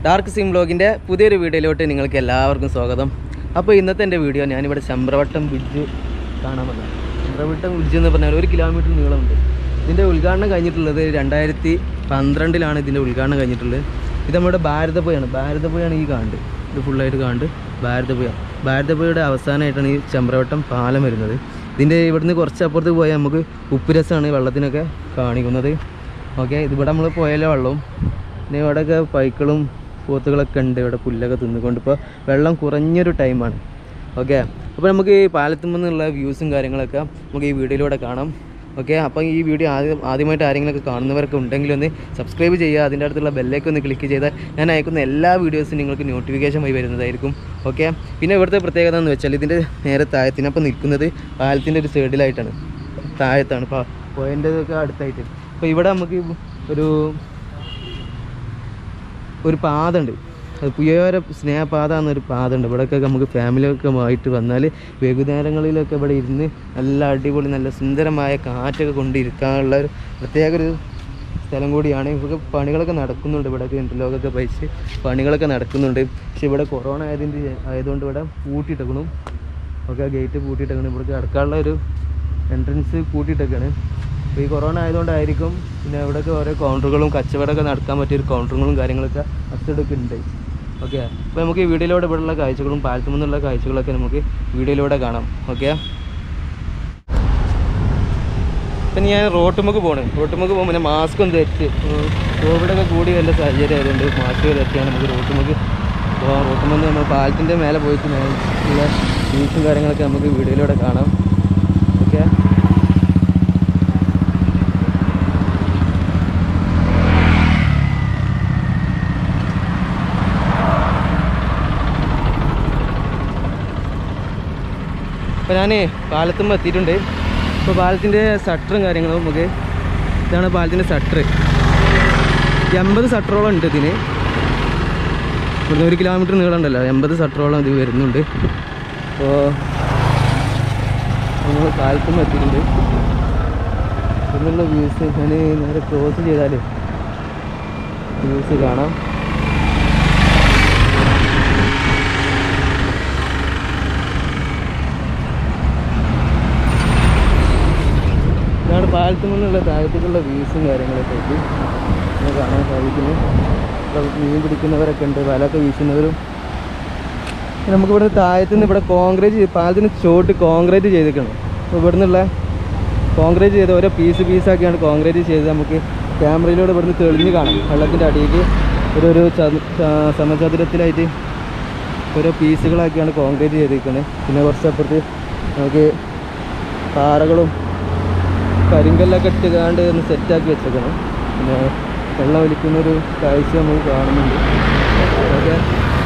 dark SIM ബ്ലോഗിൻ്റെ പുതിയൊരു വീഡിയോയിലോട്ട് നിങ്ങൾക്ക് എല്ലാവർക്കും സ്വാഗതം അപ്പോൾ ഇന്നത്തെ എൻ്റെ വീഡിയോ ഞാനിവിടെ ചമ്രവട്ടം ബ്രിഡ്ജ് കാണാൻ വന്നത് ചമ്രവട്ടം ബ്രിഡ്ജ് എന്ന് പറഞ്ഞാൽ ഒരു കിലോമീറ്റർ നീളമുണ്ട് ഇതിൻ്റെ ഉദ്ഘാടനം കഴിഞ്ഞിട്ടുള്ളത് രണ്ടായിരത്തി പന്ത്രണ്ടിലാണ് ഇതിൻ്റെ ഉദ്ഘാടനം കഴിഞ്ഞിട്ടുള്ളത് ഇത് നമ്മുടെ ഭാരതപ്പുഴയാണ് ഭാരതപ്പുഴയാണ് ഈ കാണുന്നത് ഇത് ഫുള്ളായിട്ട് കാണുന്നത് ഭാരതപ്പുഴ ഭാരതപ്പുഴയുടെ അവസാനമായിട്ടാണ് ഈ ചമ്രവട്ടം പാലം വരുന്നത് ഇതിൻ്റെ ഇവിടുന്ന് കുറച്ച് അപ്പുറത്ത് പോയാൽ നമുക്ക് ഉപ്പുരസമാണ് വെള്ളത്തിനൊക്കെ കാണിക്കുന്നത് ഓക്കെ ഇതിവിടെ നമ്മൾ പോയാലേ വെള്ളവും പിന്നെ ഇവിടെയൊക്കെ പൈക്കളും പോത്തുകളൊക്കെ ഉണ്ട് ഇവിടെ പുല്ലൊക്കെ തിന്നുകൊണ്ട് ഇപ്പോൾ വെള്ളം കുറഞ്ഞൊരു ടൈമാണ് ഓക്കെ അപ്പോൾ നമുക്ക് ഈ പാലത്തുമ്പോൾ നിന്നുള്ള വ്യൂസും കാര്യങ്ങളൊക്കെ നമുക്ക് ഈ വീഡിയോയിലൂടെ കാണാം ഓക്കെ അപ്പോൾ ഈ വീഡിയോ ആദ്യം ആദ്യമായിട്ട് ആരെങ്കിലുമൊക്കെ കാണുന്നവരൊക്കെ ഉണ്ടെങ്കിൽ ഒന്ന് സബ്സ്ക്രൈബ് ചെയ്യുക അതിൻ്റെ അടുത്തുള്ള ബെല്ലേക്ക് ഒന്ന് ക്ലിക്ക് ചെയ്താൽ ഞാൻ അയക്കുന്ന എല്ലാ വീഡിയോസും നിങ്ങൾക്ക് നോട്ടിഫിക്കേഷൻ വഴി വരുന്നതായിരിക്കും ഓക്കെ പിന്നെ ഇവിടുത്തെ പ്രത്യേകത എന്ന് വെച്ചാൽ ഇതിൻ്റെ നേരെ താഴത്തിനപ്പം നിൽക്കുന്നത് പാലത്തിൻ്റെ ഒരു സൈഡിലായിട്ടാണ് താഴത്താണ് ഇപ്പോൾ പോയിൻ്റെ ഒക്കെ അടുത്തായിട്ട് അപ്പോൾ ഇവിടെ നമുക്ക് ഒരു ഒരു പാത ഉണ്ട് അത് പുയവര സ്നേഹപാത എന്നൊരു പാത ഉണ്ട് ഇവിടെയൊക്കെ നമുക്ക് ഫാമിലിയൊക്കെ ആയിട്ട് വന്നാൽ വൈകുന്നേരങ്ങളിലൊക്കെ ഇവിടെ ഇരുന്ന് നല്ല അടിപൊളി നല്ല സുന്ദരമായ കാറ്റൊക്കെ കൊണ്ടിരിക്കാനുള്ള ഒരു പ്രത്യേക ഒരു സ്ഥലം കൂടിയാണ് ഇവിടെ പണികളൊക്കെ നടക്കുന്നുണ്ട് ഇവിടെയൊക്കെ ഇൻ്റർലോക്കൊക്കെ പഴിച്ച് പണികളൊക്കെ നടക്കുന്നുണ്ട് പക്ഷെ ഇവിടെ കൊറോണ ആയതിൻ്റെ ആയതുകൊണ്ട് ഇവിടെ പൂട്ടിയിട്ടേക്കണു ഒക്കെ ഗേറ്റ് പൂട്ടിയിട്ടേക്കണം ഇവിടെ കിടക്കാനുള്ള ഒരു എൻട്രൻസ് പൂട്ടിയിട്ടൊക്കെയാണ് അപ്പോൾ ഈ കൊറോണ ആയതുകൊണ്ടായിരിക്കും പിന്നെ ഇവിടെയൊക്കെ ഓരോ കൗണ്ടറുകളും കച്ചവടമൊക്കെ നടക്കാൻ പറ്റിയ ഒരു കൗണ്ടറുകളും കാര്യങ്ങളൊക്കെ അച്ചടക്കം ഉണ്ട് ഓക്കെ അപ്പോൾ നമുക്ക് ഈ വീഡിയോയിലൂടെ ഇവിടെയുള്ള കാഴ്ചകളും പാലത്തു നിന്നുള്ള കാഴ്ചകളൊക്കെ നമുക്ക് വീഡിയോയിലൂടെ കാണാം ഓക്കെ ഇപ്പം ഞാൻ റോട്ടുമുക്ക് പോണ് റോട്ടുമുക്ക് പോകുമ്പോൾ പിന്നെ മാസ്ക് ഒന്ന് ധരിച്ച് കോവിഡൊക്കെ കൂടി വല്ല സാഹചര്യം ആയതുകൊണ്ട് മാസ്ക് ധരിച്ചാണ് നമുക്ക് റോട്ടുമുക്ക് അപ്പോൾ റോട്ടുമെന്ന് നമ്മൾ പാലത്തിൻ്റെ മേലെ പോയിട്ട് മേലെ ഉള്ള ബീച്ചും കാര്യങ്ങളൊക്കെ നമുക്ക് വീഡിയോയിലൂടെ കാണാം ഓക്കെ അപ്പോൾ ഞാൻ പാലത്തുമ്പോൾ എത്തിയിട്ടുണ്ട് ഇപ്പോൾ പാലത്തിൻ്റെ ഷട്ടറും കാര്യങ്ങളും നമുക്ക് ഇതാണ് പാലത്തിൻ്റെ ഷട്ടർ എൺപത് ഷട്ടറോളം ഉണ്ട് ഇതിന് ഇവിടുന്ന് ഒരു കിലോമീറ്റർ നീളം ഉണ്ടല്ലോ എൺപത് ഷട്ടറോളം ഇത് വരുന്നുണ്ട് അപ്പോൾ നമ്മൾ പാലത്തുമ്പോൾ എത്തിയിട്ടുണ്ട് ഇവിടുന്നുള്ള വ്യൂസ് ഞാൻ നേരെ ക്രോസ് ചെയ്താൽ വ്യൂസ് കാണാം ഇതാണ് പാലത്തു നിന്നുള്ള താഴത്തേക്കുള്ള വ്യൂസും കാര്യങ്ങളൊക്കെ ആയിട്ട് നമുക്ക് കാണാൻ സാധിക്കുന്നു ഇവിടെ മീൻ പിടിക്കുന്നവരൊക്കെ ഉണ്ട് വലയൊക്കെ വീശുന്നവരും നമുക്ക് ഇവിടെ താഴത്തു നിന്ന് ഇവിടെ കോൺക്രീറ്റ് ചെയ്ത് പാലത്തിന് ചോട്ട് കോൺക്രീറ്റ് ചെയ്തിരിക്കണം അപ്പോൾ ഇവിടെ നിന്നുള്ള കോൺക്രീറ്റ് ചെയ്ത് ഓരോ പീസ് പീസാക്കിയാണ് കോൺക്രീറ്റ് ചെയ്ത് നമുക്ക് ക്യാമറയിലൂടെ ഇവിടുന്ന് തെളിഞ്ഞ് കാണാം വെള്ളത്തിൻ്റെ അടിയിൽ ഒരു ഒരു ചതു ച- സമചതുരത്തിലായിട്ട് ഓരോ പീസുകളാക്കിയാണ് കോൺക്രീറ്റ് ചെയ്തിരിക്കുന്നത് പിന്നെ കുറച്ചപ്പുറത്ത് നമുക്ക് പാറകളും കരിങ്കല്ലൊക്കെ ഇട്ടുകാണ്ട് ഒന്ന് സെറ്റാക്കി വെച്ചേക്കണം പിന്നെ വെള്ളം ഒലിക്കുന്നൊരു കാഴ്ച നമുക്ക് കാണുന്നുണ്ട് അതൊക്കെ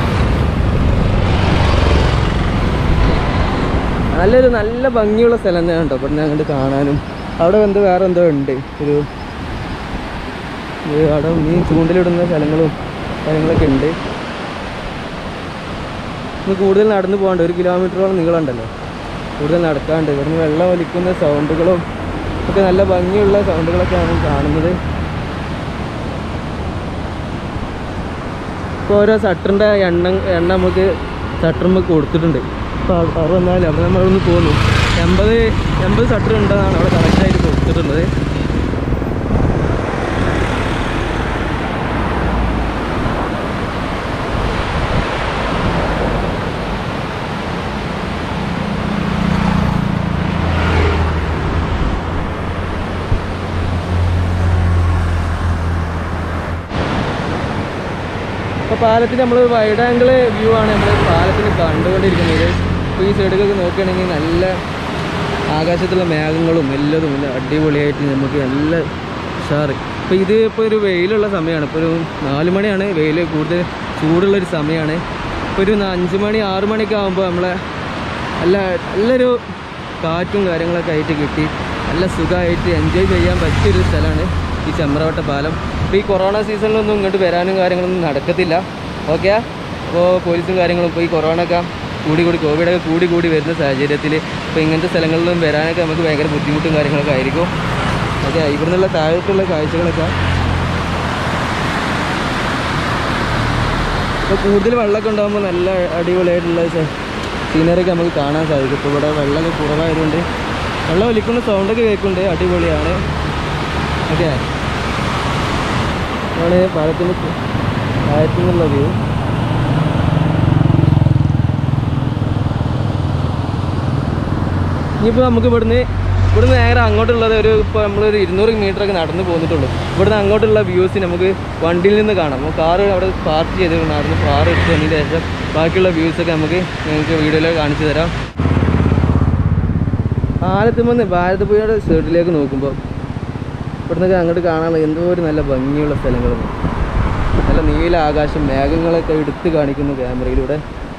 നല്ലൊരു നല്ല ഭംഗിയുള്ള സ്ഥലം തന്നെയാണ് കേട്ടോ ഇവിടുന്ന് അങ്ങോട്ട് കാണാനും അവിടെ എന്തോ വേറെ എന്തോ ഉണ്ട് ഒരു ഒരു അവിടെ മീൻ ചൂണ്ടലിടുന്ന സ്ഥലങ്ങളും കാര്യങ്ങളൊക്കെ ഉണ്ട് ഇന്ന് കൂടുതൽ നടന്നു പോകണ്ട ഒരു കിലോമീറ്ററോളം നീളമുണ്ടല്ലോ കൂടുതൽ നടക്കാണ്ട് ഇവിടുന്ന് വെള്ളം ഒലിക്കുന്ന സൗണ്ടുകളും ഒക്കെ നല്ല ഭംഗിയുള്ള സൗണ്ടുകളൊക്കെയാണ് കാണുന്നത് ഇപ്പോൾ ഓരോ ഷട്ടറിൻ്റെ എണ്ണ എണ്ണ നമുക്ക് ഷട്ടർ നമുക്ക് കൊടുത്തിട്ടുണ്ട് അപ്പോൾ അവർ വന്നാൽ അപ്പോൾ നമ്മളൊന്ന് പോന്നു എൺപത് എൺപത് ഷട്ടർ ഉണ്ടെന്നാണ് അവിടെ കറക്റ്റായിട്ട് കൊടുത്തിട്ടുള്ളത് അപ്പോൾ പാലത്തിന് നമ്മൾ വൈഡ് ആംഗിൾ വ്യൂ ആണ് നമ്മൾ പാലത്തിന് കണ്ടുകൊണ്ടിരിക്കുന്നത് അപ്പോൾ ഈ സൈഡിലൊക്കെ നോക്കുകയാണെങ്കിൽ നല്ല ആകാശത്തുള്ള മേഘങ്ങളും എല്ലതും നല്ല അടിപൊളിയായിട്ട് നമുക്ക് നല്ല ഉഷാറ് ഇപ്പോൾ ഇത് ഇപ്പോൾ ഒരു വെയിലുള്ള സമയമാണ് ഇപ്പോൾ ഒരു നാല് മണിയാണ് വെയിൽ കൂടുതൽ ചൂടുള്ളൊരു സമയമാണ് ഇപ്പോൾ ഒരു ന- അഞ്ച് മണി ആറ് മണിയൊക്കെ ആകുമ്പോൾ നമ്മളെ നല്ല നല്ലൊരു കാറ്റും കാര്യങ്ങളൊക്കെ ആയിട്ട് കിട്ടി നല്ല സുഖമായിട്ട് എൻജോയ് ചെയ്യാൻ പറ്റിയൊരു സ്ഥലമാണ് ഈ ചമ്രവട്ട പാലം ഇപ്പോൾ ഈ കൊറോണ സീസണിലൊന്നും ഇങ്ങോട്ട് വരാനും കാര്യങ്ങളൊന്നും നടക്കത്തില്ല ഓക്കെ അപ്പോൾ പോലീസും കാര്യങ്ങളും ഇപ്പോൾ ഈ കൊറോണ ഒക്കെ കൂടി കൂടി കോവിഡൊക്കെ കൂടി കൂടി വരുന്ന സാഹചര്യത്തിൽ ഇപ്പോൾ ഇങ്ങനത്തെ സ്ഥലങ്ങളിലും വരാനൊക്കെ നമുക്ക് ഭയങ്കര ബുദ്ധിമുട്ടും കാര്യങ്ങളൊക്കെ ആയിരിക്കും ഓക്കെ ഇവിടെ നിന്നുള്ള താഴത്തുള്ള കാഴ്ചകളൊക്കെ ഇപ്പോൾ കൂടുതൽ വെള്ളമൊക്കെ ഉണ്ടാകുമ്പോൾ നല്ല അടിപൊളിയായിട്ടുള്ള സീനറി ഒക്കെ നമുക്ക് കാണാൻ സാധിക്കും ഇപ്പോൾ ഇവിടെ വെള്ളമൊക്കെ കുറവായതുകൊണ്ട് വെള്ളം ഒലിക്കുന്ന സൗണ്ടൊക്കെ കേൾക്കുന്നുണ്ട് അടിപൊളിയാണ് ഓക്കെ ആണ് പാലത്തിന് താഴത്തു നിന്നുള്ള വ്യൂ ഇനിയിപ്പോൾ നമുക്ക് ഇവിടുന്ന് ഇവിടുന്ന് നേരെ അങ്ങോട്ടുള്ളത് ഒരു ഇപ്പോൾ നമ്മളൊരു ഇരുന്നൂറ് മീറ്റർ ഒക്കെ നടന്ന് പോന്നിട്ടുള്ളൂ ഇവിടുന്ന് അങ്ങോട്ടുള്ള വ്യൂസ് നമുക്ക് വണ്ടിയിൽ നിന്ന് കാണാം അപ്പോൾ കാറ് അവിടെ പാർക്ക് ചെയ്ത് നടന്ന് കാർ എടുത്ത് വന്നതിന് ശേഷം ബാക്കിയുള്ള വ്യൂസൊക്കെ നമുക്ക് നിങ്ങൾക്ക് വീഡിയോയിൽ കാണിച്ചു തരാം ആലത്തുമ്പോൾ ഭാരതപ്പുഴയുടെ സൈഡിലേക്ക് നോക്കുമ്പോൾ ഇവിടുന്നൊക്കെ അങ്ങോട്ട് കാണാനുള്ള എന്തോ ഒരു നല്ല ഭംഗിയുള്ള സ്ഥലങ്ങളും നല്ല നീല ആകാശം മേഘങ്ങളൊക്കെ എടുത്ത് കാണിക്കുന്നു ക്യാമറയിലൂടെ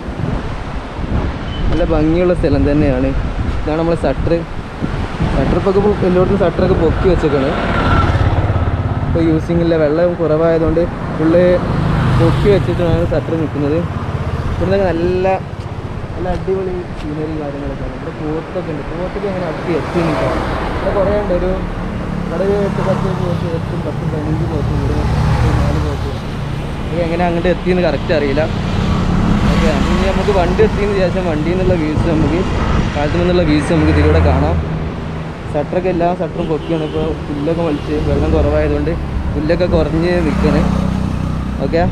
നല്ല ഭംഗിയുള്ള സ്ഥലം തന്നെയാണ് ഇതാണ് നമ്മളെ ഷട്ടർ ഷട്ടർ ഇപ്പോൾ എല്ലായിടത്തും ഷട്ടറൊക്കെ പൊക്കി വെച്ചേക്കാണ് ഇപ്പോൾ യൂസിങ് ഇല്ല വെള്ളം കുറവായതുകൊണ്ട് ഫുള്ള് പൊക്കി വെച്ചിട്ടാണ് ഷട്ടർ നിൽക്കുന്നത് ഇവിടുന്നൊക്കെ നല്ല നല്ല അടിപൊളി സീനറി കാര്യങ്ങളൊക്കെ ആണ് ഇവിടെ പോത്തൊക്കെ ഉണ്ട് പോത്തൊക്കെ അങ്ങനെ അടുത്ത് എത്തി നിൽക്കാം ഇവിടെ കുറേ ഉണ്ട് ഒരു ഇവിടെ ഒരു എട്ട് പത്ത് പോത്ത് എട്ടും പത്തും പതിനഞ്ച് പോത്തും ഇവിടെ ഒരു നാല് പോത്ത് ഇത് എങ്ങനെ അങ്ങോട്ട് എത്തിയെന്ന് കറക്റ്റ് അറിയില്ല ഓക്കെ ഇനി നമുക്ക് വണ്ടി എത്തിയതിന് ശേഷം വണ്ടിയിൽ നിന്നുള്ള വ്യൂസ് നമുക്ക് കാലത്തു നിന്നുള്ള വ്യൂസ് നമുക്ക് ഇതിലൂടെ കാണാം ഷട്ടറൊക്കെ എല്ലാ ഷട്ടറും പൊക്കിയാണ് ഇപ്പോൾ പുല്ലൊക്കെ വലിച്ച് വെള്ളം കുറവായതുകൊണ്ട് പുല്ലൊക്കെ കുറഞ്ഞ് നിൽക്കുകയാണ് ഓക്കെ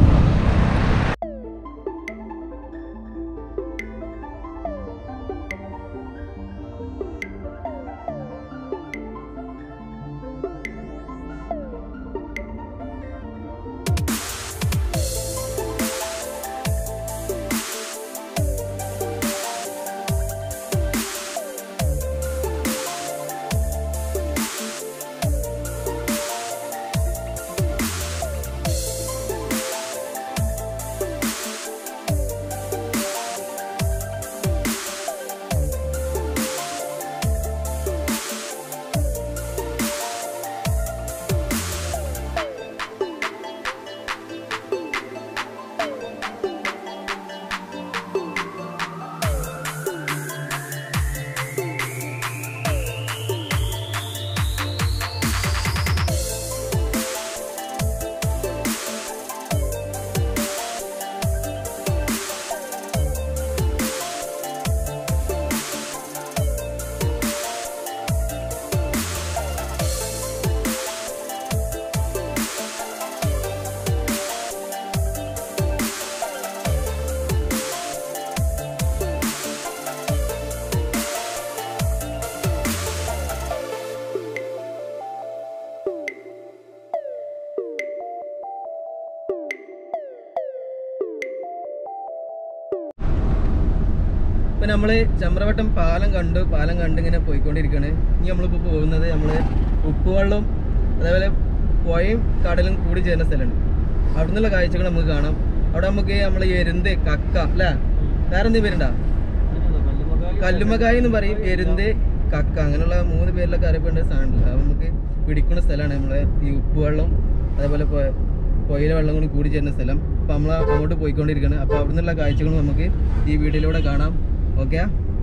ഇപ്പൊ നമ്മള് ചമ്രവട്ടം പാലം കണ്ടു പാലം കണ്ട് ഇങ്ങനെ പോയിക്കൊണ്ടിരിക്കുകയാണ് ഇനി നമ്മളിപ്പോ പോകുന്നത് നമ്മള് ഉപ്പുവെള്ളം അതേപോലെ പുഴയും കടലും കൂടി ചേരുന്ന സ്ഥലമാണ് അവിടെ നിന്നുള്ള കാഴ്ചകൾ നമുക്ക് കാണാം അവിടെ നമുക്ക് നമ്മൾ എരുന്ത് കക്ക അല്ലേ വേറെ എന്തെങ്കിലും പേരുണ്ടോ കല്ലുമക്കായി എന്ന് പറയും എരുന്ത് കക്ക അങ്ങനെയുള്ള മൂന്ന് പേരിലൊക്കെ അറിയപ്പെടുന്ന സാധനമുണ്ട് അത് നമുക്ക് പിടിക്കുന്ന സ്ഥലമാണ് നമ്മളെ ഈ ഉപ്പുവെള്ളം അതേപോലെ പൊ- പുഴയിലെ വെള്ളം കൂടി കൂടി ചേരുന്ന സ്ഥലം അപ്പം നമ്മൾ അങ്ങോട്ട് പോയിക്കൊണ്ടിരിക്കുകയാണ് അപ്പോൾ അവിടെ നിന്നുള്ള കാഴ്ചകളും നമുക്ക് ഈ വീഡിയോയിലൂടെ കാണാം ഓക്കെ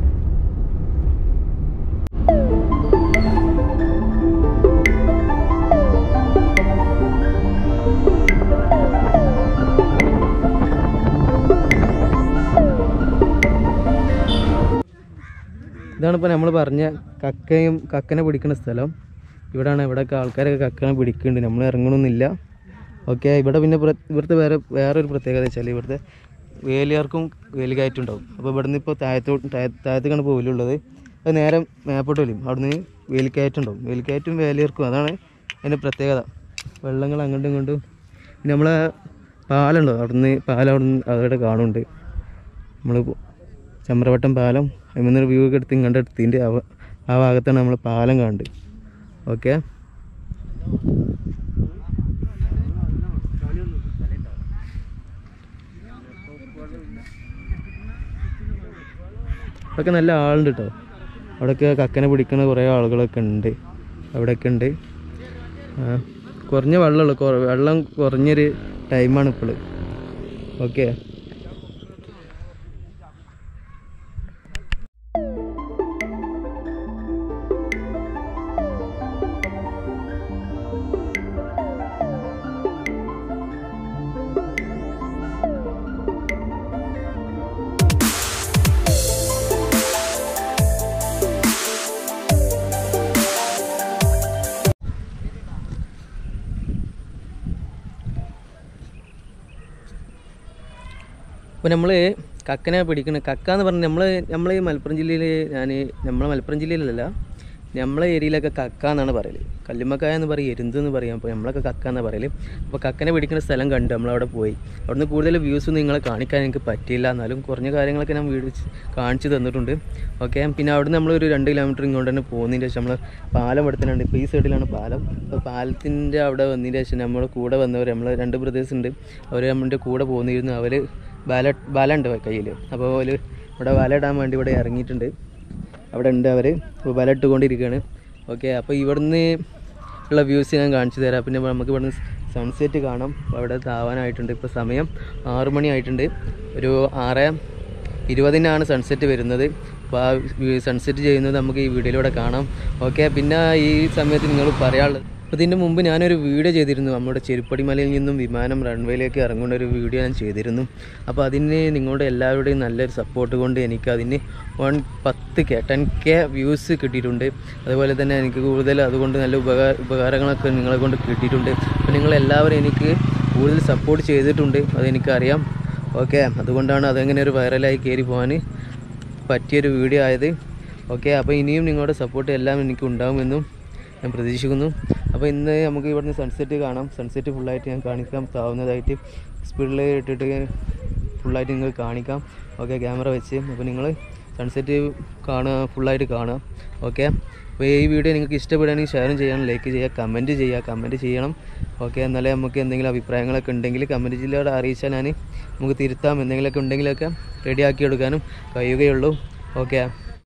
ഇതാണ് ഇപ്പോൾ നമ്മൾ പറഞ്ഞ കക്കയും കക്കനെ പിടിക്കുന്ന സ്ഥലം ഇവിടെയാണ് ഇവിടെയൊക്കെ ആൾക്കാരൊക്കെ കക്കനെ പിടിക്കുന്നുണ്ട് നമ്മൾ ഇറങ്ങണമെന്നില്ല ഓക്കെ ഇവിടെ പിന്നെ പ്ര- ഇവിടുത്തെ വേറെ വേറൊരു പ്രത്യേകത വെച്ചാൽ ഇവിടുത്തെ വേലിയാർക്കും വേലികയറ്റുണ്ടാവും അപ്പോൾ ഇവിടുന്ന് ഇപ്പോൾ താഴത്തോട്ട് താഴ- താഴത്തേക്കാണ് പോലുള്ളത് അത് നേരെ മേപ്പോട്ട് വരും അവിടുന്ന് വേലിക്കയറ്റുണ്ടാവും വേലിക്കയറ്റും വേലിയർക്കും അതാണ് അതിൻ്റെ പ്രത്യേകത വെള്ളങ്ങൾ അങ്ങോട്ടും ഇങ്ങോട്ടും പിന്നെ നമ്മളെ പാലുണ്ടോ അവിടുന്ന് പാലം അവിടുന്ന് അവിടെ കാണുന്നുണ്ട് നമ്മൾ ചമ്രവട്ടം പാലം അതിൽ നിന്ന് വ്യൂ ഒക്കെ എടുത്ത് ഇങ്ങോട്ട് എടുത്തതിൻ്റെ ആ ഭാ- ആ ഭാഗത്താണ് നമ്മൾ പാലം കാണുന്നത് ഓക്കെ അതൊക്കെ നല്ല ആളുണ്ട് കേട്ടോ അവിടെയൊക്കെ കക്കനെ പിടിക്കുന്ന കുറേ ആളുകളൊക്കെ ഉണ്ട് അവിടെയൊക്കെ ഉണ്ട് ആ, കുറഞ്ഞ വെള്ളമുള്ളൂ കുറ- വെള്ളം കുറഞ്ഞൊരു ടൈമാണ് ഇപ്പോൾ ഓക്കെ അപ്പോൾ നമ്മൾ കക്കനെ പിടിക്കുന്ന കക്ക എന്ന് പറഞ്ഞാൽ നമ്മൾ നമ്മൾ ഈ മലപ്പുറം ജില്ലയിൽ ഞാൻ നമ്മളെ മലപ്പുറം ജില്ലയിലല്ല നമ്മളെ ഏരിയയിലൊക്കെ കക്ക എന്നാണ് പറയല് കല്ലുമ്മക്കായ എന്ന് പറയും എരുന്ത് എന്ന് പറയാം അപ്പോൾ നമ്മളൊക്കെ കക്ക എന്നാണ് പറയല് അപ്പോൾ കക്കനെ പിടിക്കുന്ന സ്ഥലം കണ്ട് നമ്മളവിടെ പോയി അവിടുന്ന് കൂടുതൽ വ്യൂസ് നിങ്ങളെ കാണിക്കാൻ എനിക്ക് പറ്റിയില്ല എന്നാലും കുറഞ്ഞ കാര്യങ്ങളൊക്കെ ഞാൻ വീട് കാണിച്ചു തന്നിട്ടുണ്ട് ഓക്കെ പിന്നെ അവിടുന്ന് നമ്മളൊരു രണ്ട് കിലോമീറ്റർ ഇങ്ങോട്ട് തന്നെ പോകുന്നതിന് ശേഷം നമ്മൾ പാലം എടുത്തിട്ടുണ്ട് ഇപ്പോൾ ഈ സൈഡിലാണ് പാലം അപ്പോൾ പാലത്തിൻ്റെ അവിടെ വന്നതിന് ശേഷം നമ്മുടെ കൂടെ വന്നവർ നമ്മൾ രണ്ട് ബ്രദേഴ്സ് ഉണ്ട് അവർ നമ്മുടെ കൂടെ പോകുന്നിരുന്നു അവർ ബാല ബാല ഉണ്ട് കയ്യിൽ അപ്പോൾ അവർ ഇവിടെ വല ഇടാൻ വേണ്ടി ഇവിടെ ഇറങ്ങിയിട്ടുണ്ട് അവിടെ ഉണ്ട് അവർ ഇപ്പോൾ വല ഇട്ടുകൊണ്ടിരിക്കുകയാണ് ഓക്കെ അപ്പോൾ ഇവിടുന്ന് ഉള്ള വ്യൂസ് ഞാൻ കാണിച്ചു തരാം പിന്നെ നമുക്ക് ഇവിടുന്ന് സൺസെറ്റ് കാണാം അപ്പോൾ അവിടെ താവാനായിട്ടുണ്ട് ഇപ്പോൾ സമയം ആറു മണി ആയിട്ടുണ്ട് ഒരു ആറ് ഇരുപതിനാണ് സൺസെറ്റ് വരുന്നത് അപ്പോൾ ആ സൺസെറ്റ് ചെയ്യുന്നത് നമുക്ക് ഈ വീഡിയോയിലൂടെ കാണാം ഓക്കെ പിന്നെ ഈ സമയത്ത് നിങ്ങൾ പറയാനുള്ളത് അപ്പോൾ ഇതിൻ്റെ മുമ്പ് ഞാനൊരു വീഡിയോ ചെയ്തിരുന്നു നമ്മുടെ ചെരുപ്പടി മലയിൽ നിന്നും വിമാനം റൺവേയിലേക്ക് ഇറങ്ങുന്ന ഒരു വീഡിയോ ഞാൻ ചെയ്തിരുന്നു അപ്പോൾ അതിന് നിങ്ങളുടെ എല്ലാവരുടെയും നല്ലൊരു സപ്പോർട്ട് കൊണ്ട് എനിക്ക് അതിന് വൺ പത്ത് കെ ടെൻ കെ വ്യൂസ് കിട്ടിയിട്ടുണ്ട് അതുപോലെ തന്നെ എനിക്ക് കൂടുതൽ അതുകൊണ്ട് നല്ല ഉപകാര ഉപകാരങ്ങളൊക്കെ നിങ്ങളെ കൊണ്ട് കിട്ടിയിട്ടുണ്ട് അപ്പോൾ നിങ്ങളെല്ലാവരും എനിക്ക് കൂടുതൽ സപ്പോർട്ട് ചെയ്തിട്ടുണ്ട് അതെനിക്കറിയാം ഓക്കെ അതുകൊണ്ടാണ് അതങ്ങനെ ഒരു വൈറലായി കയറി പോകാൻ പറ്റിയൊരു വീഡിയോ ആയത് ഓക്കെ അപ്പോൾ ഇനിയും നിങ്ങളുടെ സപ്പോർട്ട് എല്ലാം എനിക്ക് ഉണ്ടാകുമെന്നും ഞാൻ പ്രതീക്ഷിക്കുന്നു അപ്പോൾ ഇന്ന് നമുക്ക് ഇവിടുന്ന് സൺസെറ്റ് കാണാം സൺസെറ്റ് ഫുള്ളായിട്ട് ഞാൻ കാണിക്കാം താവുന്നതായിട്ട് സ്പീഡിൽ ഇട്ടിട്ട് ഫുള്ളായിട്ട് നിങ്ങൾക്ക് കാണിക്കാം ഓക്കെ ക്യാമറ വെച്ച് അപ്പോൾ നിങ്ങൾ സൺസെറ്റ് കാണുക ഫുള്ളായിട്ട് കാണുക ഓക്കെ അപ്പോൾ ഈ വീഡിയോ നിങ്ങൾക്ക് ഇഷ്ടപ്പെടുകയാണെങ്കിൽ ഷെയറും ചെയ്യണം ലൈക്ക് ചെയ്യുക കമൻറ്റ് ചെയ്യുക കമൻറ്റ് ചെയ്യണം ഓക്കെ എന്നാലേ നമുക്ക് എന്തെങ്കിലും അഭിപ്രായങ്ങളൊക്കെ ഉണ്ടെങ്കിൽ കമൻറ്റ് ജില്ലയോട് അറിയിച്ചാൽ ഞാൻ നമുക്ക് തിരുത്താം എന്തെങ്കിലുമൊക്കെ ഉണ്ടെങ്കിലൊക്കെ റെഡിയാക്കി എടുക്കാനും കഴിയുകയുള്ളൂ ഓക്കെ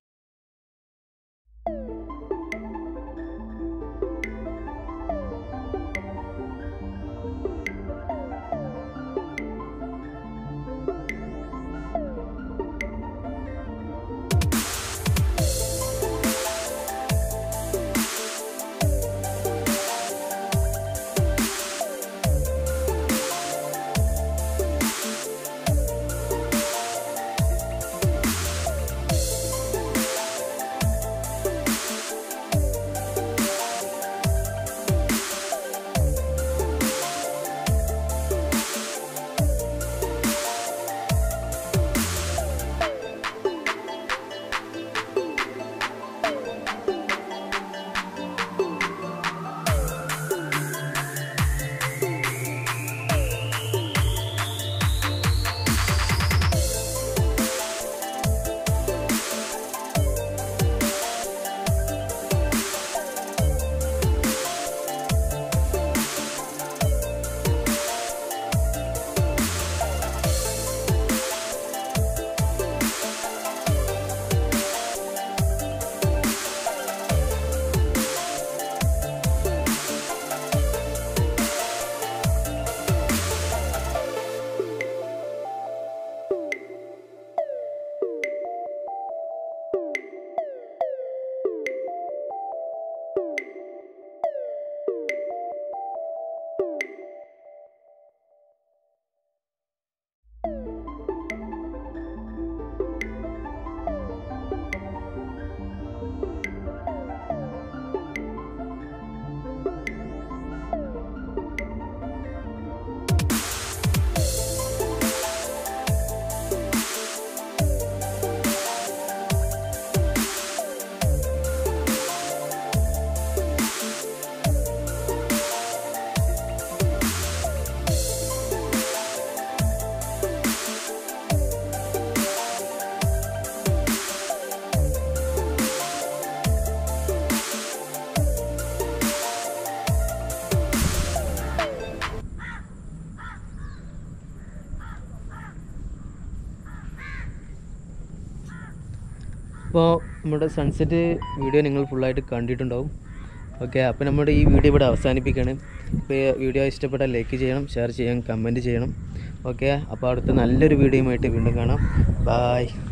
അപ്പോൾ നമ്മുടെ സൺസെറ്റ് വീഡിയോ നിങ്ങൾ ഫുള്ളായിട്ട് കണ്ടിട്ടുണ്ടാവും ഓക്കെ അപ്പോൾ നമ്മുടെ ഈ വീഡിയോ ഇവിടെ അവസാനിപ്പിക്കുകയാണ് ഇപ്പോൾ ഈ വീഡിയോ ഇഷ്ടപ്പെട്ടാൽ ലൈക്ക് ചെയ്യണം ഷെയർ ചെയ്യണം കമൻറ്റ് ചെയ്യണം ഓക്കെ അപ്പോൾ അടുത്ത നല്ലൊരു വീഡിയോയുമായിട്ട് വീണ്ടും കാണാം ബായ്